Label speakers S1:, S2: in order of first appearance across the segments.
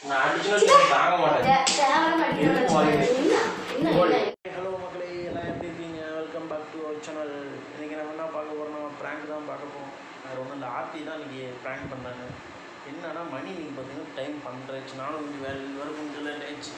S1: நான் அடிச்சுன்னா தாங்க மாட்டேன்
S2: தே- தேவையில்லாம அடிக்கிறேன்னு வச்சுக்கோங்க. என்ன? என்ன? என்ன?
S1: ஹலோ மக்களே எல்லாம் எப்படி இருக்கீங்க welcome back to our channel இன்றைக்கி நம்ம என்ன பார்க்க போகிறோம்னா ப்ராங்க் தான் பார்க்க போகிறோம் வேறு ஒன்றும் இல்லை ஆர்த்தி தான் இன்றைக்கி ப்ராங்க் பண்ணாங்க என்னன்னா மணி நீங்கள் பார்த்தீங்கன்னா டைம் பண்ணுறச்சு நானும் கொஞ்சம் வேலை வர கொஞ்சம் லேட் ஆயிடுச்சு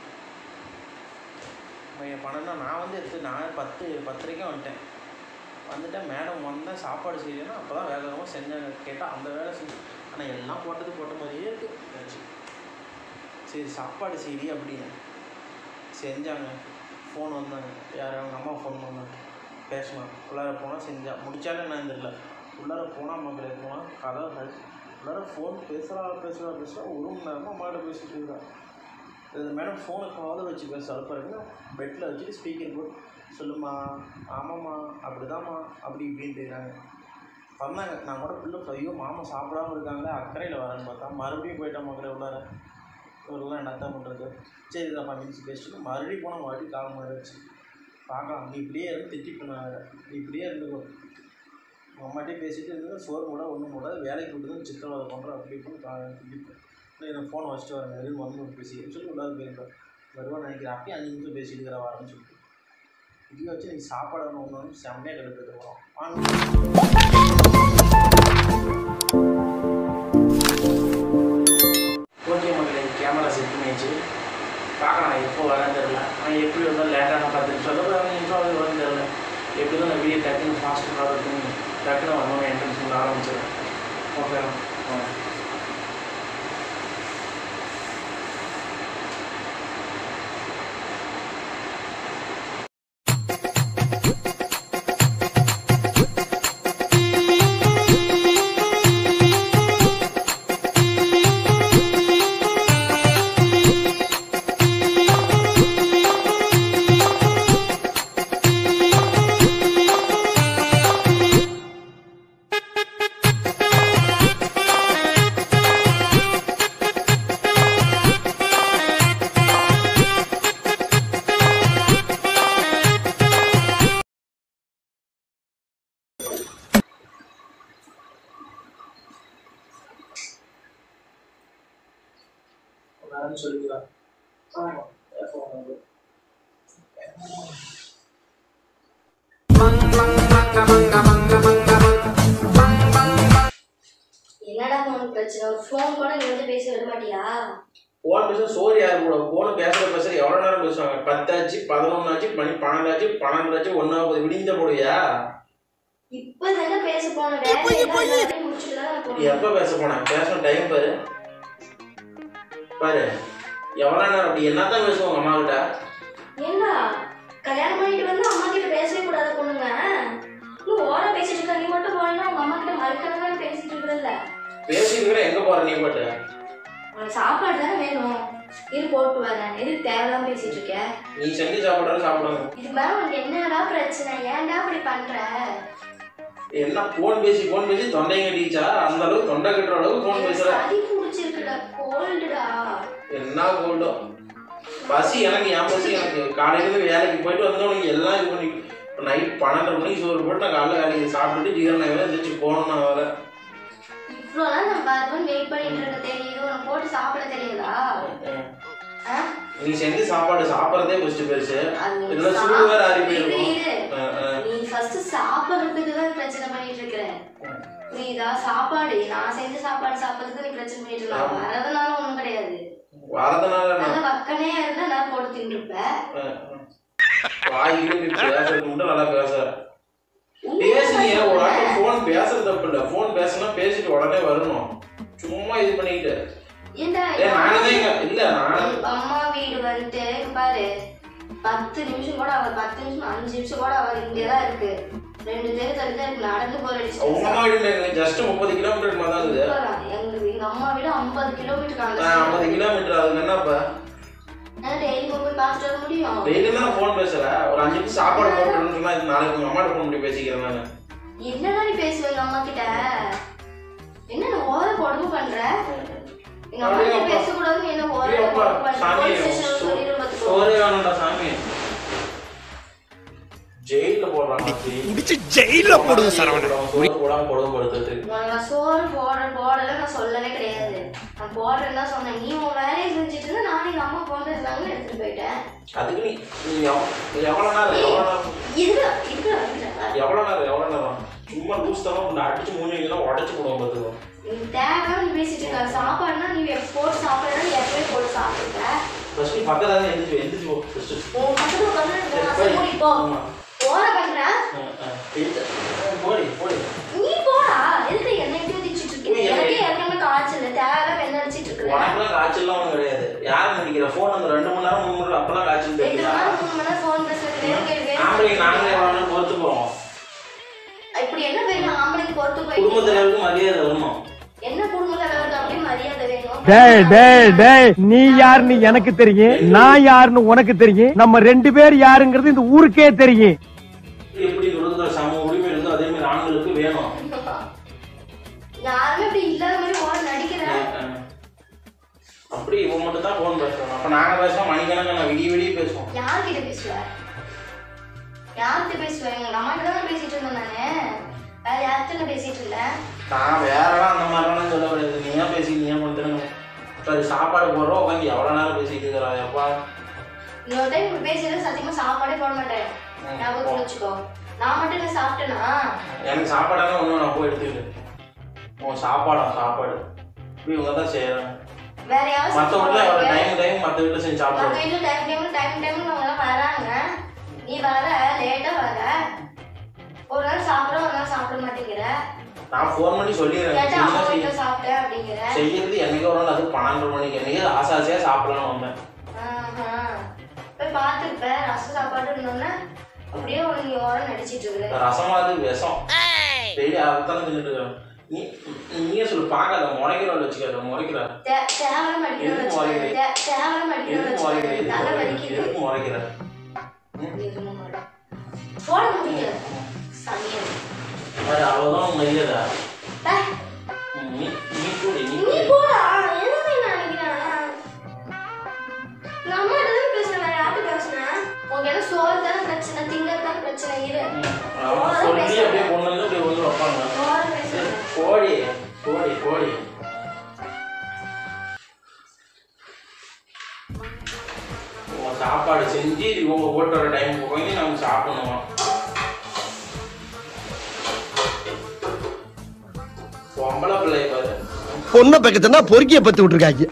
S1: பன்னெண்டா நான் வந்து எடுத்து நான் பத்து பத்தரைக்கும் வந்துட்டேன் வந்துட்டேன் மேடம் வந்தேன் சாப்பாடு செய்யலைன்னா அப்போ தான் வேக வேகமாக செஞ்சாங்க கேட்டால் அந்த வேலை செஞ்சு ஆனால் எல்லாம் போட்டது போட்ட மாதிரியே இருக்குது சரி சாப்பாடு செய்யி அப்படின்னு செஞ்சாங்க ஃபோன் வந்தாங்க யார் அவங்க அம்மா ஃபோன் பண்ணாங்க பேசினான் உள்ளார போனால் செஞ்சா முடிச்சாலும் என்ன தெரியல உள்ளார போனால் மக்களே போனால் கதை கழிச்சு உள்ளார ஃபோன் பேசுகிறா பேசுகிறா பேசுகிறா ஒரு மணி நேரமாக அம்மாட்ட பேசிட்டு இருக்கா இந்த மேடம் ஃபோனை காதில் வச்சு பேச அழுப்பாருங்க பெட்டில் வச்சுட்டு ஸ்பீக்கர் போட்டு சொல்லுமா ஆமாம்மா அப்படிதாம்மா அப்படி இப்படின்ட்டு இருக்காங்க வந்தாங்க நான் கூட பிள்ளை ஐயோ மாமா சாப்பிடாம இருக்காங்களே அக்கறையில் வரேன்னு பார்த்தா மறுபடியும் போயிட்டா மக்களே உள்ளார இவரெல்லாம் என்னத்தான் பண்ணுறது சரி இதை பண்ணிச்சு பேசிட்டு மறுபடியும் போனால் மறுபடியும் காலம் மாறிடுச்சு பார்க்கலாம் நீ இப்படியே இருந்து திட்டி பண்ணாங்க நீ இப்படியே இருந்துக்கோ உங்கள் அம்மாட்டே பேசிட்டு இருந்து சோறு கூட ஒன்றும் கூட வேலைக்கு விட்டு தான் சித்திரவதை பண்ணுறோம் அப்படி இப்படின்னு கா- திட்டிப்பேன் இல்லை இந்த ஃபோனை வச்சுட்டு வரேன் எதுவும் வந்து பேசி சொல்லி உள்ளார போயிருப்பேன் வருவான்னு நினைக்கிறேன் அப்பயும் அஞ்சு நிமிஷம் பேசிட்டு இருக்கிற வரேன்னு சொல்லிட்டு இதை வச்சு நீ சாப்பாடு ஒன்று ஒன்று செம்மையாக கெடுத்து போகிறோம் வாங்க ஓகே மக்களே கேமரா செட் பண்ணிச்சு பார்க்கலாம் எப்போ வரேன்னு தெரில ஆனால் எப்படி வந்தாலும் லேட்டாக பத்து நிமிஷம் இல்லை பதினஞ்சு நிமிஷம் ஆகுது வரும்னு தெரில எப்படி தான் இந்த வீடியோ டக்குன்னு ஃபாஸ்ட்டு ஃபார்வர்ட் பண்ணி டக்குன்னு வரணும் என்ட்ரன்ஸ் பண்ண ஆரம்பிச்சிடும் ஓகே வரேன்னு சொல்லிக்கலாம் ஆமாம் வந்து
S2: என்னடா உனக்கு பிரச்சனை ஒரு ஃபோன் கூட நீ வந்து பேச விட மாட்டியா
S1: ஃபோன் பேச சோறு யார் கூட ஃபோன் பேசுகிற பேசுகிற எவ்வளோ நேரம் பேசுவாங்க பத்தாச்சு பதினொன்னாச்சு மணி பன்னெண்டாச்சு பன்னெண்டாச்சு ஒன்றாவது விடிந்த போடுவியா
S2: இப்போ தானே பேச போன வேலை எல்லாம் எல்லாத்தையும் முடிச்சுட்டு தான் நான் போனேன்
S1: எப்போ பேச போனேன் பேசணும் டைம் பாரு பாரு எவ்வளோ நேரம் அப்படி என்னத்தான் பேசுவோம் அம்மா கிட்ட
S2: ஏண்டா கல்யாணம் பண்ணிட்டு வந்து அம்மா கிட்ட பேசவே கூடாத பொண்ணுங்க நீ ஓர பேசிட்டு இருக்க நீ மட்டும் போனா உங்க அம்மா கிட்ட மறுக்கணும் பேசிட்டு இருக்கல
S1: பேசிட்டு எங்கே போகிற நீ பாட்டு
S2: உனக்கு சாப்பாடு தானே வேணும் இரு போட்டு வரேன் எதுக்கு தேவையில்லாம பேசிட்டு இருக்க
S1: நீ செஞ்சு சாப்பிட்றாரு சாப்பிடுங்க
S2: இது மேல உனக்கு என்னடா பிரச்சனை ஏன்டா அப்படி பண்ற
S1: என்ன ஃபோன் பேசி ஃபோன் பேசி தொண்டைங்க கட்டிச்சா அந்த அளவுக்கு தொண்டை கட்டுற அளவுக்கு ஃபோன் பேசுற
S2: சளி பிடிச்சிருக்குடா கோல்டுடா
S1: என்ன கோல்டோ பசி எனக்கு என் பசி எனக்கு காலையிலேருந்து வேலைக்கு போயிட்டு வந்தவனுக்கு எல்லாம் இது பண்ணி இப்போ நைட் பன்னெண்டரை மணிக்கு சோறு போட்டு நான் காலைல வேலைக்கு சாப்பிட்டுட்டு ஜீரணம் ஆகி எழுந்திரிச்சு போகணும் நான் வேலை
S2: இவ்வளோ நாள் நம்ம வருவன் வெயிட் பண்ணிட்டு இருக்க தெரியுது உனக்கு போட்டு சாப்பிட தெரியுதா ஆ?
S1: நீ செஞ்சு சாப்பாடு சாப்பிட்றதே ஃபஸ்ட்டு பெருசு
S2: அது நீ
S1: இதுல சுடு வேற ஆறி
S2: சாப்பிடு.
S1: போயிருக்கும்.
S2: இரு, இரு.
S1: அஹ் அஹ்
S2: நீ ஃபர்ஸ்ட் சாப்பிடுறதுக்கு தான் பிரச்சனை பண்ணிட்டு இருக்கிற புரியுதா சாப்பாடு நான் செஞ்ச சாப்பாடு சாப்பிடுறதுக்கு நீ பிரச்சனை பண்ணிட்டு இருக்க
S1: ஆமா.
S2: வரதுனால ஒண்ணும் கிடையாது
S1: வரதுனால நான்
S2: நல்ல வக்கனையா இருந்தா நான் போட்டு தின்றுப்ப
S1: அஹ் அஹ் வாயிலே நீ பேசுறது மட்டும் நல்லா பேசுற பேசுனீங்க ஒரு ஆட்டம் ஃபோன் பேசுறது தப்பு இல்லை ஃபோன் பேசினா பேசிட்டு உடனே வரணும் சும்மா இது பண்ணிக்கிட்டு
S2: ஏன்டா
S1: ஏன் நானே தான் இங்க இல்ல நான்
S2: உங்க அம்மா வீடு வந்துட்டு இங்க பாரு பத்து நிமிஷம் கூட அவர் பத்து நிமிஷம் அஞ்சு நிமிஷம் கூட அவர் இங்கதான் இருக்கு ரெண்டு தெரு தள்ளி தான் இருக்கு நடந்து போற
S1: உங்க
S2: டிஸ்டன்ஸ்
S1: அம்மா வீடு ஜஸ்ட் முப்பது கிலோமீட்டர் மாதிரி தான் இருக்குது
S2: எங்க எங்க அம்மா வீடு ஐம்பது கிலோமீட்டர்
S1: நான் ஐம்பது கிலோமீட்டர் அதுக்கு என்னப்பா
S2: டெய்லி போய் பார்த்துட்டு வர முடியும்
S1: டெய்லி தான் ஃபோன் பேசுற ஒரு அஞ்சு நிமிஷம் சாப்பாடு போட்டுருன்னு சொன்னா இது நாளைக்கு உங்க அம்மாட்ட ஃபோன் பண்ணி பேசிக்கிறேன் நான்
S2: என்னடா நீ பேசுவ எங்க அம்மா கிட்ட என்ன நீ ஓர கொடுமை பண்ற எங்க அம்மா கிட்ட
S1: அப்படியேப்பா.
S2: பேசக்கூடாதுன்னு என்ன ஓர
S1: அப்படியேப்பா,
S2: கொடுமை பண்ற
S1: சாமி,
S2: போலீஸ் ஸ்டேஷன்ல
S1: சோ-
S2: சொல்லிடும் பாத்துக்கோ
S1: சோறே வேணும்டா சாமி ஜெயில போடுறாங்க
S3: முடிச்சு ஜெயில போடுங்க சரவணன்
S1: சோறு போடாம கொடுமை படுத்துறது
S2: நான் சோறு போட போடல நான் சொல்லவே கிடையாது நான் போடுறேன்னு தான் சொன்னேன் நீ உன் வேலையை செஞ்சுட்டு இருந்தா நானும் எங்க அம்மா போன் பேசுறாங்கன்னு எடுத்துட்டு போயிட்டேன்
S1: அதுக்கு நீ நீ எவ்வளோ எவ்வளோ நேரம் எவ்வளோ நேரம்
S2: இதுல இதுல இதுல
S1: எவ்வளோ நேரம் எவ்வளோ நேரம் சும்மா லூஸ் தரம் உன்னை அடிச்சு மூஞ்சிலாம் உடச்சு போடுவோம் பார்த்துக்கோ
S2: நீ தேவையான நீ பேசிட்டு இருக்க சாப்பாடுனா நீ போட்டு சாப்பிடணும் நீ எப்பவே போட்டு சாப்பிடுற
S1: ஃபர்ஸ்ட் நீ பக்கத்துல தான் எந்திரிச்சு எந்திரிச்சு போ ஃபர்ஸ்ட்
S2: உன் பக்கத்துல உட்காந்து மூடி போ
S1: ஆமா
S2: போற பண்ற
S1: போடி போடி
S2: நீ போடா எதுக்கு என்ன இப்படி வச்சுட்டு இருக்க எனக்கே ஏற்கனவே காய்ச்சல் தேவை வெண்ண அடிச்சிட்டு இருக்கிறேன்
S1: உனக்குலாம் காய்ச்சல்லாம் ஒன்றும் கிடையாது யாரும் நினைக்கிற ஃபோன் அந்த ரெண்டு மணி நேரம் மூணு மணி நேரம் அப்பெல்லாம் காய்ச்சல்
S2: ரெண்டு
S1: தெரியுதா
S2: மணி நேரம் மூணு மணி நேரம் ஃபோன் பேசுறது வேணும் கேள்வி
S1: ஆம்பளைக்கு நாங்களே எவ்வளோ பொறுத்து போவோம்
S2: இப்படி என்ன பெரிய ஆம்பளைக்கு பொறுத்து போய்
S1: குடும்பத்தினருக்கு மரியாதை வரணும்
S2: என்ன குடும்ப தலைவருக்கு அப்படியே மரியாதை வேணும்
S3: டேய் டேய் டேய் நீ யாருன்னு எனக்கு தெரியும் நான் யாருன்னு உனக்கு தெரியும் நம்ம ரெண்டு பேர் யாருங்கிறது இந்த ஊருக்கே தெரியும்
S1: எப்படி கொடுக்குற சம உரிமை இருந்தோ அதே மாதிரி ஆண்களுக்கு வேணும்
S2: யாருமே இப்படி இல்லாத மாதிரி ஓட நடிக்கிறேன்
S1: அஹ் அப்படி இவன் மட்டும் தான் ஃபோன் பேசுறோம் அப்ப நாங்க பேசுவோம் மணிக்கணக்கு நான் விடிய விடிய பேசுவோம்
S2: யார்கிட்ட பேசுவ யார்கிட்ட பேசுவ எங்க அம்மா கிட்ட தான் பேசிட்டு இருந்தேன் நானு வேற யார்கிட்ட பேசிட்டு இருந்தேன்
S1: நான் வேறலாம் அந்த மாதிரிலாம் சொல்ல கிடையாது நீ ஏன் பேசி நீ ஏன் பண்ணுறேன்னு சரி சாப்பாடு போடுறோம் உட்காந்து எவ்வளோ நேரம் பேசிட்டு இருக்கிறா எப்பா
S2: இன்னொரு டைம் இப்படி பேசுறது சத்தியமா சாப்பாடே போட மாட்டேன் ஞாபகம் வச்சுக்கோ நான் மட்டும் என்ன சாப்பிட்டேனா
S1: எனக்கு சாப்பாடான ஒன்றும் நான் போய் எடுத்துக்கிட்டு உன் சாப்பாடா சாப்பாடு இப்படி இவங்க தான் செய்யறாங்க
S2: வேற யாரும்
S1: மற்ற வீட்டில் ஒரு
S2: சாப்பிடுவாங்க.
S1: டைம் டைம் மற்ற வீட்டில் செஞ்சு
S2: மத்த
S1: சாப்பிடுவோம்
S2: வீட்டுல டைம் டைம் டைம் டைம் அவங்க எல்லாம் வராங்க நீ வர லேட்டா வர ஒரு நாள் சாப்பிட ஒரு நாள் சாப்பிட மாட்டேங்கிற
S1: நான் ஃபோன் பண்ணி சொல்லிடுறேன்
S2: கேட்டா அம்மா
S1: செய்ய-
S2: வீட்டுல சாப்பிட்டேன் அப்படிங்கிற
S1: செய்யறது என்னைக்கு ஒரு நாள் அது பன்னெண்டு மணிக்கு என்னைக்கு ஆசை ஆசையாக சாப்பிடலாம் வந்தேன்
S2: ஆஹா. போய் பார்த்துருப்ப ரசம் சாப்பாடு இருந்தோன்னே அப்படியே உனக்கு நீ ஓரம் நடிச்சிட்டு இருக்கிற
S1: ரசமா அது விஷம் டெய்லி அதைத்தானே தின்னுட்டு இருக்கேன். நீ நீயே சொல்லு பார்க்காத முறைக்கிறவள் வச்சுக்காத முறைக்கிற
S2: தே- தேவரம் அடிக்கணும்னு
S1: எதுக்கு
S2: வச்சுக்கோ.
S1: முறைக்கிறீ?
S2: தே- தேவரம் அடிக்கணும்னு
S1: எதுக்கு முறைக்கிற
S2: வச்சுக்கோ.
S1: எதுக்கு
S2: தலை
S1: முறைக்கிற?
S2: வலிக்குது.
S1: எதுக்கு முறைக்கிற
S2: எதுவும் மாட்டா. போட முடியல சமையல்
S1: அது அவ்வளோதான் உன் மரியாதை
S2: டே,
S1: நீ நீ கூடி நீ
S2: நீ
S1: கூடி
S2: போடா எதுவுமே நினைக்கிறேன் நம்ம கிட்ட தான் பேசுறேன் வேற யார்கிட்ட பேசுனேன் உங்க என்ன சோறு தானே பிரச்சனை திங்கிறது தான் பிரச்சனை இரு
S1: அவன் சொல்லி அப்படியே கொண்டு வந்து அப்படியே வந்து வைப்பாங்க
S2: ஓரம் பேசுறேன்
S1: கோடி கோடி கோடி உன் சாப்பாடு செஞ்சு இவங்க போட்டு வர டைம் போய் நம்ம சாப்பிடணுமா பொம்பளை பிள்ளை பாரு
S4: பொண்ணை பக்கத்துனா பொறுக்கிய பத்து விட்டுருக்காங்க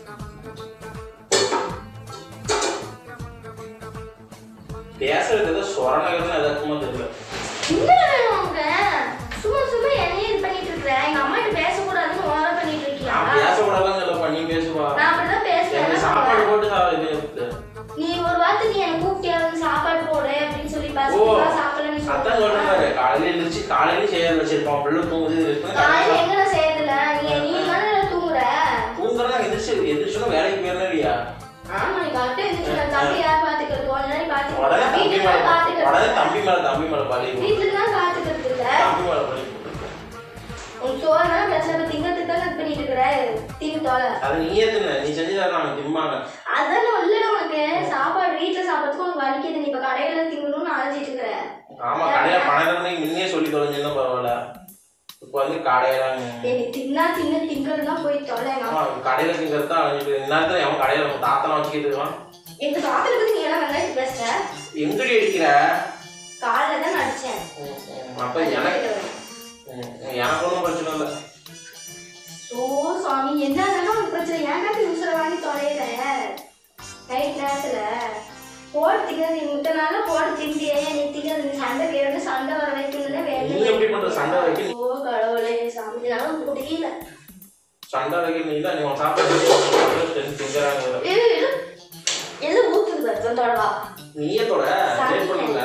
S1: பேசுறது ஏதோ சொரணகர்னு எதாச்சுமா தெரியல
S2: என்ன வேணும் உனக்கு சும்மா சும்மா என்னையே இது பண்ணிட்டு இருக்கிற எங்க அம்மா கிட்ட பேசக்கூடாதுன்னு ஓரம் பண்ணிட்டு இருக்கியா
S1: நான் பேசக்கூடாதுன்னு சொல்ல நீ பேசுவா
S2: நான் அப்படிதான் பேசுறேன்
S1: எனக்கு
S2: என்ன
S1: சாப்பாடு
S2: சொல்ற?
S1: போட்டு சா- இது
S2: நீ ஒரு வார்த்தை நீ எனக்கு கூப்பிட்டியா வந்து சாப்பாடு போடு அப்படின்னு சொல்லி
S1: ஓ
S2: பசங்க சாப்பிடலன்னு
S1: அதான் சொல்றேன் பாரு காலையில எழுந்திரிச்சு காலையில செய்ய வச்சிருப்பான் பிள்ளை தூங்குது இருக்குது.
S2: காலையில எங்க நான் செய்யறதில்ல நீ நீ தானே தூங்குற
S1: தூங்குறதா எந்திரிச்சு எந்திரிச்சுன்னா வேலைக்கு போயிடணும் இல்லையா
S2: ஆமா நீ கரெக்டா இருந்துச்சு நான் தம்பி யார் பாத்துக்கிறது கொஞ்ச நேரம்
S1: உடனே
S2: பாத்துக்கிறது
S1: தம்பி
S2: வீட்டுல
S1: மேல
S2: தான்
S1: உடனே
S2: பாத்துக்கிறது
S1: தம்பி மேல தம்பி மேல பழகி விடு.
S2: வீட்டுல தான் பாத்துக்கிறது இல்ல
S1: தம்பி மேல பழகி விடு.
S2: உன் சோறு தான் பிரச்சனை இப்ப திங்கிறதுக்கு தான் இது பண்ணிட்டு இருக்கிற திங்க தோலை
S1: அது நீயே தின்ன நீ செஞ்சு தர நாங்க திம்மாங்க
S2: அதான் இல்ல உனக்கு சாப்பாடு வீட்டுல சாப்பிடறதுக்கு உனக்கு வலிக்குது நீ இப்ப கடையில திங்கணும்னு அழைச்சிட்டு இருக்கிற
S1: ஆமா கடையில பன்னெண்டு மணிக்கு முன்னே சொல்லி தொலைஞ்சிருந்தா பரவாயில்ல இப்போ வந்து கடையில
S2: ஏய், நீ தின்னா தின்னு திங்கிறதுலாம் போய் தொலை எங்க
S1: ஆமா கடையில திங்கிறது தான் அழிஞ்சிட்டு இந்நேரத்துல அவன் கடையில உன் தாத்தலாம் வச்சுக்கிட்டு இருக்கான்
S2: எங்க தாத்தா பத்தி நீ எல்லாம் வெங்காயத்து பேசுற
S1: எங்கடி அடிக்கிற
S2: காலைல தான் அடிச்சேன்
S1: ம், ம். அப்ப எனக்கு ம், ம், எனக்கு ஒன்றும் பிரச்சனை இல்லை
S2: ஓ சாமி என்ன இருந்தாலும் உனக்கு பிரச்சனை ஏன்டா இப்படி உசுர வாங்கி தொலைகிற நைட் நேரத்துல போட திங்கிறது நீ முட்டை நாள போட திண்டியே நீ திங்கிறது நீ சண்டை கேட்டு சண்டை வர வைக்கணும்னு
S1: நீ எப்படி பண்ற சண்டை வைக்க நீ-
S2: ஓ கடவுளே சாமி என்னால முடியல
S1: சண்டை வைக்க நீ தான் நீ உன் சாப்பிட்டு திங்கிறாங்க
S2: ஏய், எது எது ஊத்துது வருத்தம் தொடவா
S1: நீயே தொட
S2: சண்டை.
S1: லேட் பண்ணல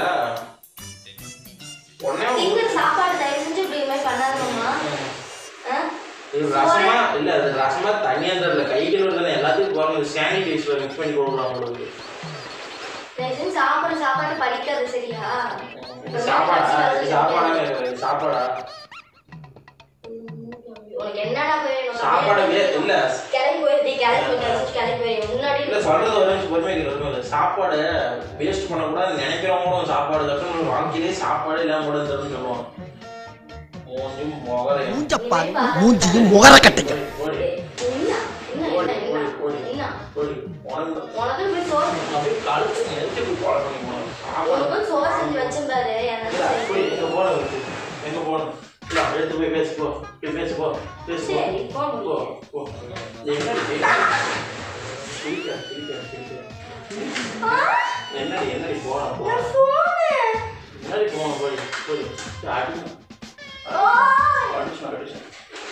S1: உடனே
S2: திங்கிற சாப்பாடு தயவு செஞ்சு இப்படி மாதிரி பண்ணாதம்மா
S1: இது ரசமா இல்ல அது ரசமா தனியா தரல கை கழுவுறதுல எல்லாத்தையும் போறது சானிடைசர் மிக்ஸ் பண்ணி கொடுக்குறாங்க உங்களுக்கு
S2: தயவு செஞ்சு சாப்பாடு சாப்பாடு படிக்காது சரியா
S1: இது சாப்பாடா இது சாப்பாடா இது சாப்பாடா
S2: உனக்கு என்னடா வேணும்
S1: சாப்பாடு வே இல்ல
S2: கிளம்பி போயிரு கிளம்பி போய் கிளம்பி போய் முன்னாடி
S1: இல்ல சொல்றது ஒரு நிமிஷம் பொறுமை இருக்கிறது சாப்பாடு வேஸ்ட் பண்ணக்கூடாது நினைக்கிறவங்க கூட சாப்பாடு கட்டணும் வாழ்க்கையிலே சாப்பாடு இல்லாம கூட தருன்னு சொல்லுவாங்க மூஞ்சும் முகரையும்
S4: மூஞ்சப்பாரு மூஞ்சியும் முகர கட்டையும்
S1: போடி
S2: என்ன வேணாம்
S1: போடி உனக்கு
S2: உனக்கு போய் சோறு
S1: அப்படியே கழுத்து நெரிச்சு போய் போட பண்ணி போனோம் சாப்பாடு
S2: உனக்கும் சோறு செஞ்சு வச்சேன் பாரு எனக்கு
S1: இல்ல, போய் எங்க போன வச்சு எங்க போன இல்ல எடுத்து போய் பேசி போ போய் பேசி போ பேசி போ
S2: சரி போ
S1: போ போ என்னடி சிரிக்க சிரிக்க சிரிக்க என்னடி என்னடி போன போ
S2: நான் போனு
S1: என்னடி போன போய் போய் அடி அடிச்சு அடிச்சு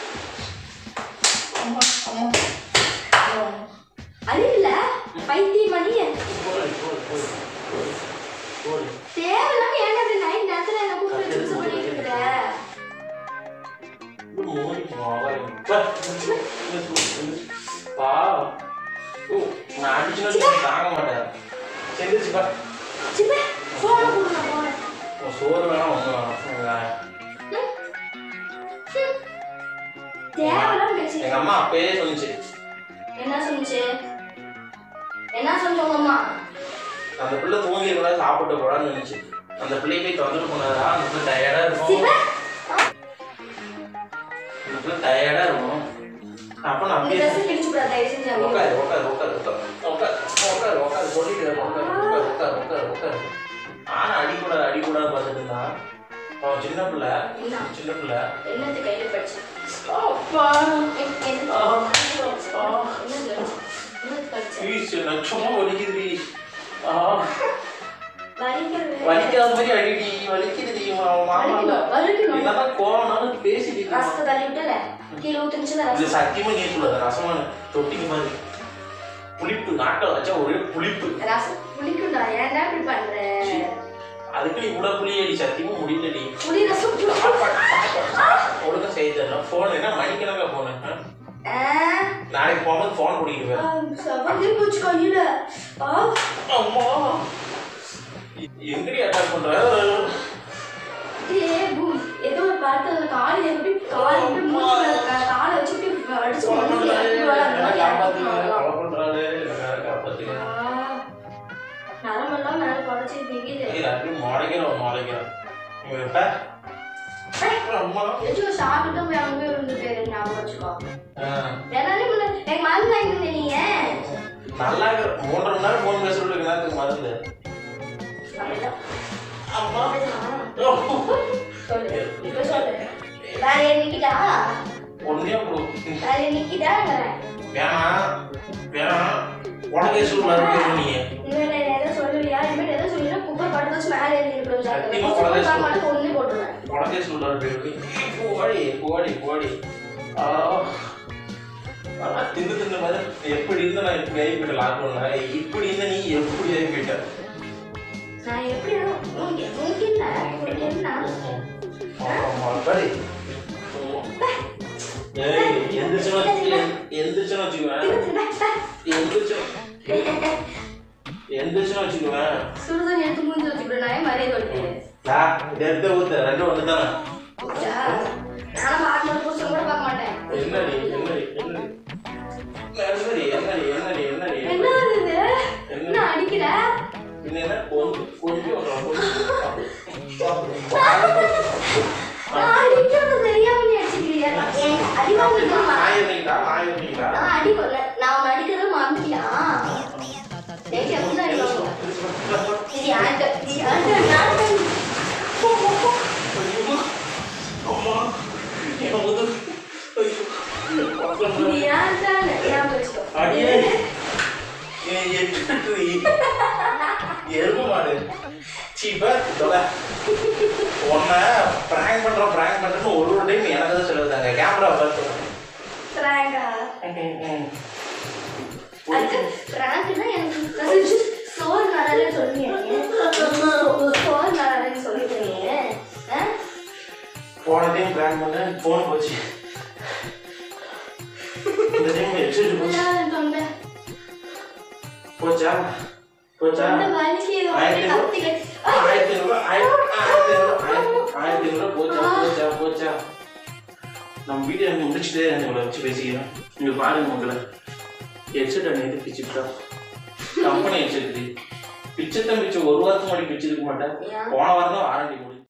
S1: அம்மா அம்மா
S2: அறிவில்ல பைத்தியம் மணி
S1: போடி போடி போடி போடி போடி
S2: தேவையில்லாம ஏன் அப்படி நைட் நேரத்துல என்ன கூப்பிட்டு வச்சு மிஸ் பண்ணிட்டு இருக்கிற
S1: மூடி மோகரம் பா பா ஓ நான் அடிச்சுனா தாங்க மாட்டேன் செஞ்சிச்சு பா
S2: சிப்பே போன கொடுங்க போன
S1: உன் சோறு வேணாம் ஒன்று வேணாம்
S2: தேவையில்லாம பேசி
S1: எங்க அம்மா அப்பயே சொன்னிச்சு
S2: என்ன சொன்னுச்சு என்ன சொன்ன உங்க அம்மா
S1: அந்த பிள்ளை தூங்கி கூட சாப்பிட்டு போடான்னு நினைச்சு அந்த பிள்ளை போய் தொந்தரவு பண்ணாதா அந்த பிள்ளை டயர்டா இருக்கும்
S2: சிப்பே
S1: அந்த பிள்ளை டயர்டா இருக்கும் அப்ப நான்
S2: இந்த
S1: அப்படியே
S2: ட்ரெஸ் கிழிச்சு விடாத தயவு செஞ்சு அப்படியே.
S1: உட்காரு உட்காரு உட்காரு உட்காரு உட்காரு உட்காரு உட்காரு சொல்லிட்டு இரு, உட்காரு உட்காரு உட்காரு உட்காரு உட்காரு ஆனா அடிக்கூடாது அடிக்கூடாது பார்த்துட்டு இருந்தான் அவன் சின்ன பிள்ளை
S2: என்ன?
S1: சின்ன பிள்ளை
S2: என்னத்து கையில படிச்சு
S1: அப்பா
S2: என்னது
S1: ஆ.
S2: என்னது படிச்சு
S1: ப்ளீஸ் எனக்கு சும்மா வலிக்குதுடி ஆ
S2: வலிக்கிறது
S1: வலிக்காத மாதிரி அடிடி வலிக்குதுடி அவன் மாமா
S2: வலிக்கணும், வலிக்கணும்.
S1: என்னதான் கோவம்னாலும் பேசிட்டு இருக்கான்.
S2: ரசத்தை தள்ளி விட்டல கீழே ஊத்துனுச்சுல
S1: இது
S2: ரசம்
S1: சத்தியமா நீ சொல்லாத ரசமான தொட்டிக்கு மாதிரி புளிப்பு நாட்டில் வச்சா ஒரே புளிப்பு
S2: ரசம் புளிக்கும்டா ஏன்டா இப்படி பண்ற
S1: அதுக்கு நீ கூட புளியடி சத்தியமா முடியலடி
S2: புளி ரசம் புளி-
S1: சாப்பாடு, சாப்பாடு. ஒழுங்கா செய்ய தெரியல போன் என்ன மணிக்கணக்கா போனு
S2: ஆ,
S1: நாளைக்கு போகும்போது போன் பிடிக்கிடுவேன்
S2: ஆ, செவந்தே போச்சு கையில ஆ,
S1: அம்மா எங்கடி அட்டாக் பண்ற
S2: ஏ, பூ, ஏதோ ஒரு படத்துல அந்த கால் எப்படி கால் எப்படி மூச்சு மேல க- காலை வச்சு இப்படி அடிச்சு
S1: கொலை
S2: மூச்சு
S1: பண்றாரு,
S2: இறக்கி வர அந்த
S1: என்ன
S2: மாதிரி
S1: காப்பாத்துங்க,
S2: இறக்கணும்.
S1: கொலை பண்றாரு, என்ன காப்பாத்துங்க.
S2: ஆ, நரம்பெல்லாம் மேல படைச்சு நிக்குது
S1: ஏய், அப்படியே முறைக்கிறோம், முறைக்கிறோம். இங்க பார். அம்மா.
S2: ஏதாச்சும் சாப்பிட்டு போய் அங்க போய் விழுந்து போயிரு ஞாபகம் வச்சுக்கோ
S1: ஆ,
S2: வேணாலும் முன்ன எனக்கு மருந்து வாங்கி தந்தே நீங்க
S1: நல்லா இருக்கு. மூன்றரை மணி நேரம் phone பேசுறது எனக்கு என்னத்துக்கு மருந்து?
S2: அப்படிதான்.
S1: அம்மா.
S2: பேசலாமா? சொல்லு இப்ப சொல்லு வேற நிக்கிட்டா
S1: ஒண்ணே கொடு.
S2: வேற நிக்கிட்டா
S1: வேணாம், வேணாம். உனக்கே சூப்பரா இருக்கு நீ.
S2: இனிமேல் நான் எதை சொல்லுவியா இனிமேல் எதை சொல்லினா குப்பை படுத்து வச்சு மேலே ஏறி நிற்கிறோம்
S1: சத்தியமா குழந்தை சொல்லு.
S2: மட்டும் ஒண்ணே போட்டுருவேன்
S1: உனக்கே சூப்பரா இருக்கு. போடி, போடி, போடி. ஆ. ஆனா, தின்னு தின்னு மாதிரி எப்படி இருந்த நான் இப்படி ஆகி போயிட்ட லாக்டவுன்ல இப்படி இருந்த நீ எப்படி ஆகி போயிட்ட
S2: நான் எப்படி உனக்கு உனக்கு என்ன உனக்கு என்ன
S1: ஆமா, படி. ஏய், எந்திரிச்சுன்னு வச்சுக்க- எந்திரிச்சுன்னு வச்சுக்குவேன். எந்திரிச்சு- எந்திரிச்சுன்னு வச்சுக்குவேன்.
S2: சுடுதண்ணி எடுத்து மூஞ்சி வச்சுக்கிட்டு நான் ஏன் மரியாதை கொடுத்தேன்
S1: டா, இதை எடுத்து ஊத்து, ரெண்டும் ஒண்ணுதானே?
S2: நானும் பார்க்கணும் புருஷன் கூட பார்க்க மாட்டேன்
S1: என்னடி, என்னடி, என்னடி? என்னடி, என்னடி, என்னடி, என்னடி,
S2: என்ன
S1: என்னடி?
S2: இது என்ன அடிக்கிற
S1: பின்ன என்ன? கொஞ்சம், கொஞ்சம் ஒரு கொஞ்சம்.
S2: நான் அடிக்கிறது தெரியாம நீ அடிச்சுக்கிறியா எனக்கு அடி வாங்கிட்டு
S1: நாய் இருந்தீங்களா? நாய் இருந்தீங்களா?
S2: நான் அடி பண்ணல நான் உன்னை அடிக்கிறது மறந்துட்டியா எனக்கு எப்படி அடி வாங்குவேன் இது யார்கிட்ட இது யார்கிட்ட நான்
S1: அம்மா, என் முதுகு. ஐயோ,
S2: இது
S1: பக்கம்
S2: யார்கிட்ட ஞாபகம் வச்சுக்கோ
S1: அடியே ஏய், எதுக்குடி? எருமை மாடு சீப்பா தொலை உன்னை prank பண்றோம் prank பண்றோம்னு ஒரு ஒரு டைம் எனக்கு தான் சொல்லுவாங்க கேமரா பார்த்து
S2: பிராங்கா
S1: ம், ம்.
S2: அது பிராங்க்னா எனக்கு அது சோறு நரலே சொல்லுவீங்க சோறு நரலேன்னு சொல்லிட்டீங்க ஆ?
S1: போன டைம் prank பண்ணேன் போன் போச்சு இந்த டைம் ஹெட்செட் போச்சு
S2: நான் தொண்டை
S1: போச்சா போச்சா
S2: தொண்டை வலிக்குது
S1: ஆயிரத்தி
S2: அப்படியே
S1: ஐநூறு.
S2: கத்திக்க
S1: ஆயிரத்தி ஐநூறு ஆயிரத்தி ஆயிரத்தி ஐநூறு ஆயிரத்தி ஆயிரத்தி ஐநூறு போச்சா போச்சா போச்சா நம்ம வீடியோ அங்கே முடிச்சுட்டே உங்களை வச்சு பேசிக்கிறேன் இங்க பாருங்க உங்களை ஹெட்செட் அன்னைக்கு பிச்சுட்டா கம்பெனி ஹெட்செட் பிச்சை தான் பிச்சை ஒரு வாரத்துக்கு முன்னாடி பிச்சிருக்க மாட்டேன்
S2: ஏன்?
S1: போன வாரம் தான் வாரண்டி முடியும்